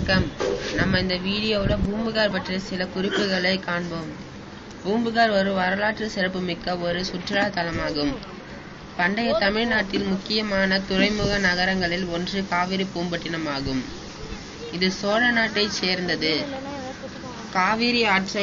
வணக்கம் நம்ம இந்த வீடியோவில் பூம்புகார் பற்றிய சில குறிப்புகளை காண்போம் பூம்புகார் ஒரு வரலாற்று சிறப்புமிக்க ஒரு சுற்றுலா தலமாகும் பண்டைய தமிழ்நாட்டில் முக்கியமான துறைமுக நகரங்களில் ஒன்று காவிரி பூம்பட்டினம் ஆகும் இது சோழ நாட்டைச் சேர்ந்தது காவிரி ஆற்றை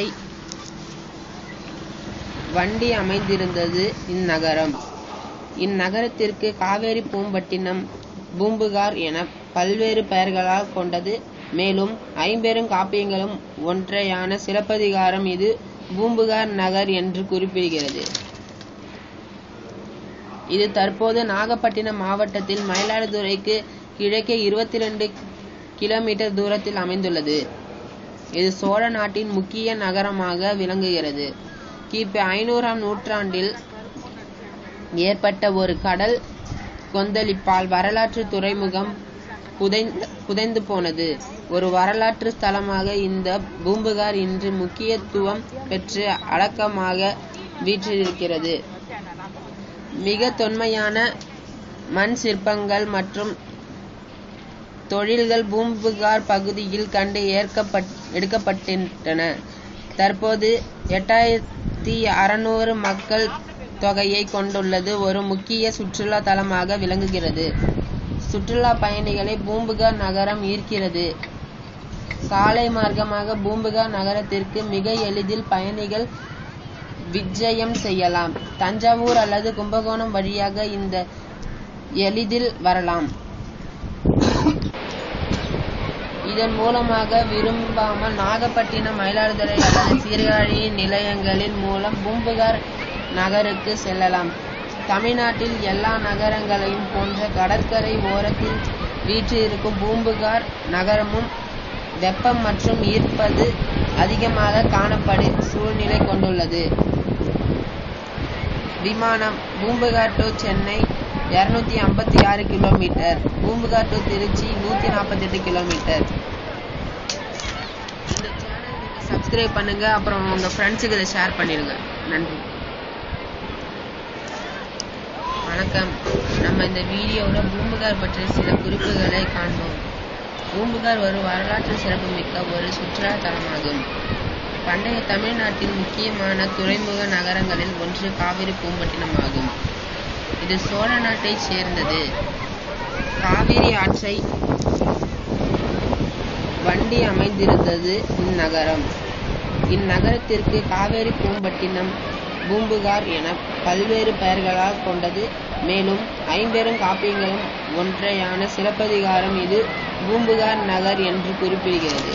வண்டி அமைந்திருந்தது இந்நகரம் இந்நகரத்திற்கு காவேரி பூம்பட்டினம் பூம்புகார் என பல்வேறு பெயர்களால் கொண்டது மேலும் ஐம்பெரும் காப்பியங்களும் ஒன்றையான சிலப்பதிகாரம் இது பூம்புகார் நகர் என்று குறிப்பிடுகிறது இது தற்போது நாகப்பட்டினம் மாவட்டத்தில் மயிலாடுதுறைக்கு கிழக்கே இருபத்தி ரெண்டு கிலோமீட்டர் தூரத்தில் அமைந்துள்ளது இது சோழ நாட்டின் முக்கிய நகரமாக விளங்குகிறது கிபி ஐநூறாம் நூற்றாண்டில் ஏற்பட்ட ஒரு கடல் கொந்தளிப்பால் வரலாற்று துறைமுகம் புதைந்து புதைந்து போனது ஒரு வரலாற்று ஸ்தலமாக இந்த பூம்புகார் இன்று முக்கியத்துவம் பெற்று அடக்கமாக வீற்றிருக்கிறது மிக தொன்மையான மண் சிற்பங்கள் மற்றும் தொழில்கள் பூம்புகார் பகுதியில் கண்டு ஏற்கப்பட் எடுக்கப்பட்டிருந்தன தற்போது எட்டாயிரத்தி அறுநூறு மக்கள் தொகையை கொண்டுள்ளது ஒரு முக்கிய சுற்றுலா தலமாக விளங்குகிறது சுற்றுலா பயணிகளை பூம்புகார் நகரம் ஈர்க்கிறது சாலை மார்க்கமாக பூம்புகார் நகரத்திற்கு மிக எளிதில் பயணிகள் விஜயம் செய்யலாம் தஞ்சாவூர் அல்லது கும்பகோணம் வழியாக இந்த எளிதில் வரலாம் இதன் மூலமாக விரும்பாமல் நாகப்பட்டினம் மயிலாடுதுறை அல்லது சீர்காழி நிலையங்களின் மூலம் பூம்புகார் நகருக்கு செல்லலாம் தமிழ்நாட்டில் எல்லா நகரங்களையும் போன்ற கடற்கரை ஓரத்தில் வீற்றிருக்கும் பூம்புகார் நகரமும் வெப்பம் மற்றும் ஈர்ப்பது அதிகமாக காணப்படும் சூழ்நிலை கொண்டுள்ளது விமானம் பூம்புகார் டு சென்னை இரநூத்தி ஐம்பத்தி ஆறு கிலோமீட்டர் பூம்புகார் டு திருச்சி நூற்றி நாற்பத்தெட்டு கிலோமீட்டர் இந்த சேனல் சப்ஸ்கிரைப் பண்ணுங்க அப்புறம் உங்க ஃப்ரெண்ட்ஸுக்கு இதை ஷேர் பண்ணிடுங்க நன்றி வணக்கம் நம்ம இந்த வீடியோவில் பூம்புகார் பற்றிய சில குறிப்புகளை காண்போம் பூம்புகார் ஒரு வரலாற்று சிறப்புமிக்க ஒரு சுற்றுலா தலமாகும் பண்டைய தமிழ்நாட்டின் முக்கியமான துறைமுக நகரங்களில் ஒன்று காவிரி பூம்பட்டினம் ஆகும் இது சோழ நாட்டைச் சேர்ந்தது காவிரி ஆற்றை வண்டி அமைந்திருந்தது இந்நகரம் இந்நகரத்திற்கு காவேரி பூம்பட்டினம் பூம்புகார் என பல்வேறு பெயர்களால் கொண்டது மேலும் ஐம்பெரும் காப்பியங்களும் ஒன்றையான சிலப்பதிகாரம் இது பூம்புகார் நகர் என்று குறிப்பிடுகிறது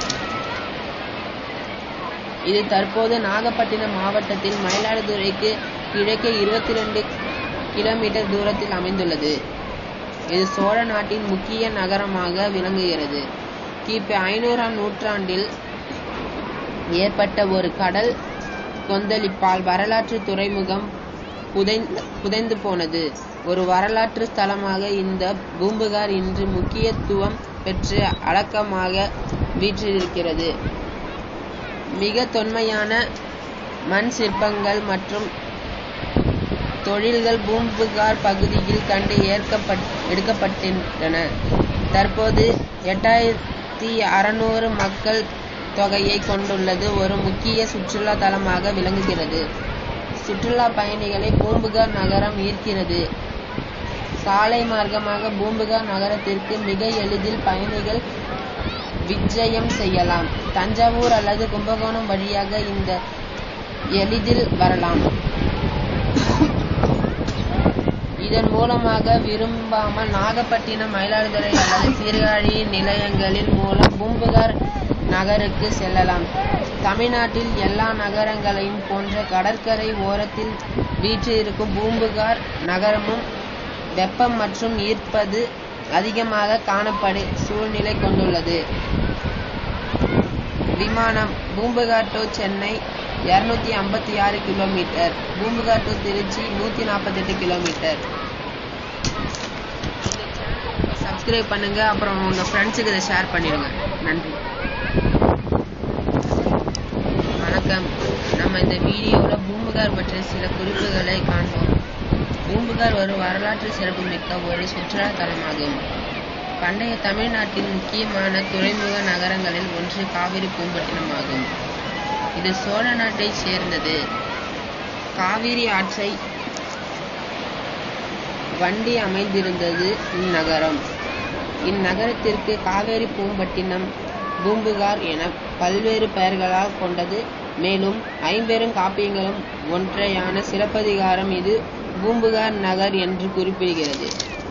இது தற்போது நாகப்பட்டினம் மாவட்டத்தில் மயிலாடுதுறைக்கு கிழக்கே இருபத்தி ரெண்டு கிலோமீட்டர் தூரத்தில் அமைந்துள்ளது இது சோழ நாட்டின் முக்கிய நகரமாக விளங்குகிறது கிபி ஐநூறாம் நூற்றாண்டில் ஏற்பட்ட ஒரு கடல் கொந்தளிப்பால் வரலாற்று துறைமுகம் புதைந்து புதைந்து போனது ஒரு வரலாற்று ஸ்தலமாக இந்த பூம்புகார் இன்று முக்கியத்துவம் பெற்று அடக்கமாக வீற்றிருக்கிறது மிக தொன்மையான மண் சிற்பங்கள் மற்றும் தொழில்கள் பூம்புகார் பகுதியில் கண்டு ஏற்கப்பட் எடுக்கப்பட்டிருந்தன தற்போது எட்டாயிரத்தி அறுநூறு மக்கள் தொகையை கொண்டுள்ளது ஒரு முக்கிய சுற்றுலா தலமாக விளங்குகிறது சுற்றுலா பயணிகளை பூம்புகார் நகரம் ஈர்க்கிறது சாலை மார்க்கமாக பூம்புகார் நகரத்திற்கு மிக எளிதில் பயணிகள் விஜயம் செய்யலாம் தஞ்சாவூர் அல்லது கும்பகோணம் வழியாக இந்த எளிதில் வரலாம் இதன் மூலமாக விரும்பாமல் நாகப்பட்டினம் மயிலாடுதுறை அல்லது சீர்காழி நிலையங்களின் மூலம் பூம்புகார் நகருக்கு செல்லலாம் தமிழ்நாட்டில் எல்லா நகரங்களையும் போன்ற கடற்கரை ஓரத்தில் வீற்றிருக்கும் பூம்புகார் நகரமும் வெப்பம் மற்றும் ஈர்ப்பது அதிகமாக காணப்படும் சூழ்நிலை கொண்டுள்ளது விமானம் பூம்புகார் டு சென்னை இரநூத்தி ஐம்பத்தி ஆறு கிலோமீட்டர் பூம்புகார் டு திருச்சி நூற்றி நாற்பத்தெட்டு கிலோமீட்டர் சப்ஸ்கிரைப் பண்ணுங்க அப்புறம் உங்க ஃப்ரெண்ட்ஸுக்கு இதை ஷேர் பண்ணிடுங்க நன்றி வணக்கம் நம்ம இந்த வீடியோவில் பூம்புகார் பற்றிய சில குறிப்புகளை காண்போம் பூம்புகார் ஒரு வரலாற்று சிறப்புமிக்க ஒரு சுற்றுலா தலமாகும் பண்டைய தமிழ்நாட்டின் முக்கியமான துறைமுக நகரங்களில் ஒன்று காவிரி பூம்பட்டினம் ஆகும் இது சோழ நாட்டைச் சேர்ந்தது காவிரி ஆற்றை வண்டி அமைந்திருந்தது இந்நகரம் இந்நகரத்திற்கு காவேரி பூம்பட்டினம் பூம்புகார் என பல்வேறு பெயர்களால் கொண்டது மேலும் ஐம்பெரும் காப்பியங்களும் ஒன்றையான சிலப்பதிகாரம் இது பூம்புகார் நகர் என்று குறிப்பிடுகிறது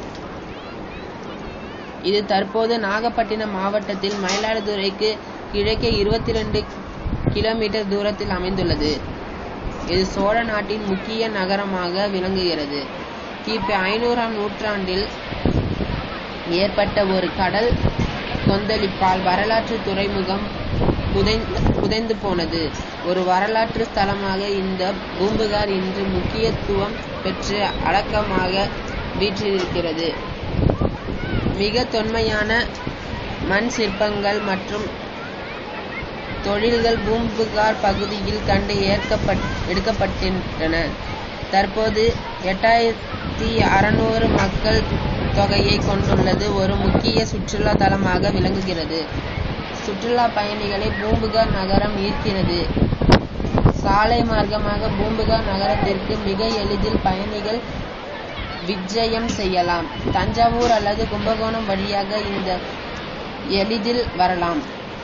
இது தற்போது நாகப்பட்டினம் மாவட்டத்தில் மயிலாடுதுறைக்கு கிழக்கே இருபத்தி ரெண்டு கிலோமீட்டர் தூரத்தில் அமைந்துள்ளது இது சோழ நாட்டின் முக்கிய நகரமாக விளங்குகிறது கிபி ஐநூறாம் நூற்றாண்டில் ஏற்பட்ட ஒரு கடல் கொந்தளிப்பால் வரலாற்று துறைமுகம் புதைந்து புதைந்து போனது ஒரு வரலாற்று ஸ்தலமாக இந்த பூம்புகார் இன்று முக்கியத்துவம் பெற்று அடக்கமாக வீற்றிருக்கிறது மிக தொன்மையான மண் சிற்பங்கள் மற்றும் தொழில்கள் பூம்புகார் பகுதியில் கண்டு ஏற்கப்பட் எடுக்கப்பட்டிருக்கின்றன தற்போது எட்டாயிரத்தி அறுநூறு மக்கள் தொகையை கொண்டுள்ளது ஒரு முக்கிய சுற்றுலா தலமாக விளங்குகிறது சுற்றுலா பயணிகளை பூம்புகார் நகரம் ஈர்க்கிறது சாலை மார்க்கமாக பூம்புகார் நகரத்திற்கு மிக எளிதில் பயணிகள் விஜயம் செய்யலாம் தஞ்சாவூர் அல்லது கும்பகோணம் வழியாக இந்த எளிதில் வரலாம்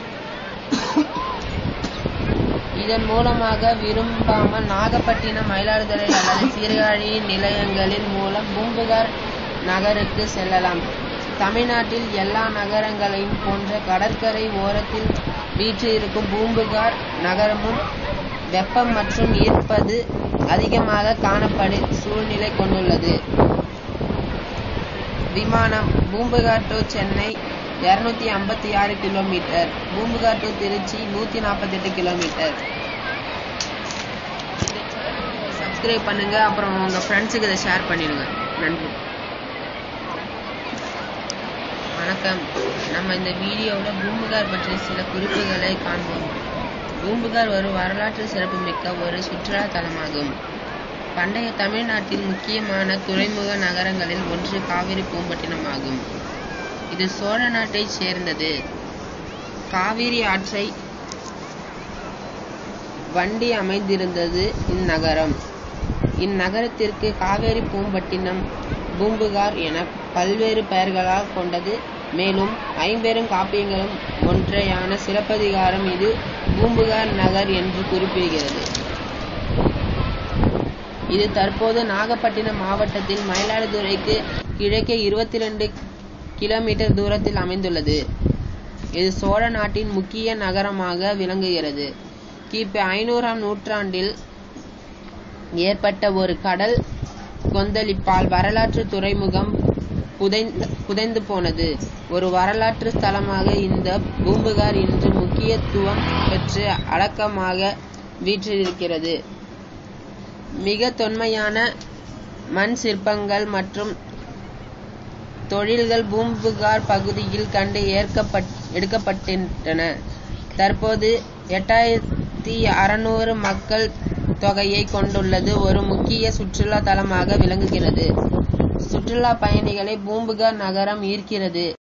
இதன் மூலமாக விரும்பாமல் நாகப்பட்டினம் மயிலாடுதுறை அல்லது சீர்காழி நிலையங்களின் மூலம் பூம்புகார் நகருக்கு செல்லலாம் தமிழ்நாட்டில் எல்லா நகரங்களையும் போன்ற கடற்கரை ஓரத்தில் வீற்றிருக்கும் பூம்புகார் நகரமும் வெப்பம் மற்றும் ஈர்ப்பது அதிகமாக காணப்படும் சூழ்நிலை கொண்டுள்ளது விமானம் பூம்புகார் டு சென்னை இரநூத்தி ஐம்பத்தி ஆறு கிலோமீட்டர் பூம்புகார் டு திருச்சி நூற்றி நாற்பத்தெட்டு கிலோமீட்டர் சப்ஸ்கிரைப் பண்ணுங்க அப்புறம் உங்க ஃப்ரெண்ட்ஸுக்கு இதை ஷேர் பண்ணிடுங்க நன்றி வணக்கம் நம்ம இந்த வீடியோவில் பூம்புகார் பற்றிய சில குறிப்புகளை காண்போம் பூம்புகார் ஒரு வரலாற்று சிறப்புமிக்க ஒரு சுற்றுலா தலமாகும் பண்டைய தமிழ்நாட்டின் முக்கியமான துறைமுக நகரங்களில் ஒன்று காவிரி பூம்பட்டினம் ஆகும் இது சோழ நாட்டைச் சேர்ந்தது காவிரி ஆற்றை வண்டி அமைந்திருந்தது இந்நகரம் இந்நகரத்திற்கு காவேரி பூம்பட்டினம் பூம்புகார் என பல்வேறு பெயர்களால் கொண்டது மேலும் ஐம்பெரும் காப்பியங்களும் ஒன்றையான சிலப்பதிகாரம் இது பூம்புகார் நகர் என்று குறிப்பிடுகிறது இது தற்போது நாகப்பட்டினம் மாவட்டத்தில் மயிலாடுதுறைக்கு கிழக்கே இருபத்தி ரெண்டு கிலோமீட்டர் தூரத்தில் அமைந்துள்ளது இது சோழ நாட்டின் முக்கிய நகரமாக விளங்குகிறது கிபி ஐநூறாம் நூற்றாண்டில் ஏற்பட்ட ஒரு கடல் கொந்தளிப்பால் வரலாற்று துறைமுகம் புதைந்து புதைந்து போனது ஒரு வரலாற்று ஸ்தலமாக இந்த பூம்புகார் இன்று முக்கியத்துவம் பெற்று அடக்கமாக வீற்றிருக்கிறது மிக தொன்மையான மண் சிற்பங்கள் மற்றும் தொழில்கள் பூம்புகார் பகுதியில் கண்டு ஏற்கப்பட் எடுக்கப்பட்டிருக்கின்றன தற்போது எட்டாயிரத்தி அறுநூறு மக்கள் தொகையை கொண்டுள்ளது ஒரு முக்கிய சுற்றுலா தலமாக விளங்குகிறது சுற்றுலா பயணிகளை பூம்புகார் நகரம் ஈர்க்கிறது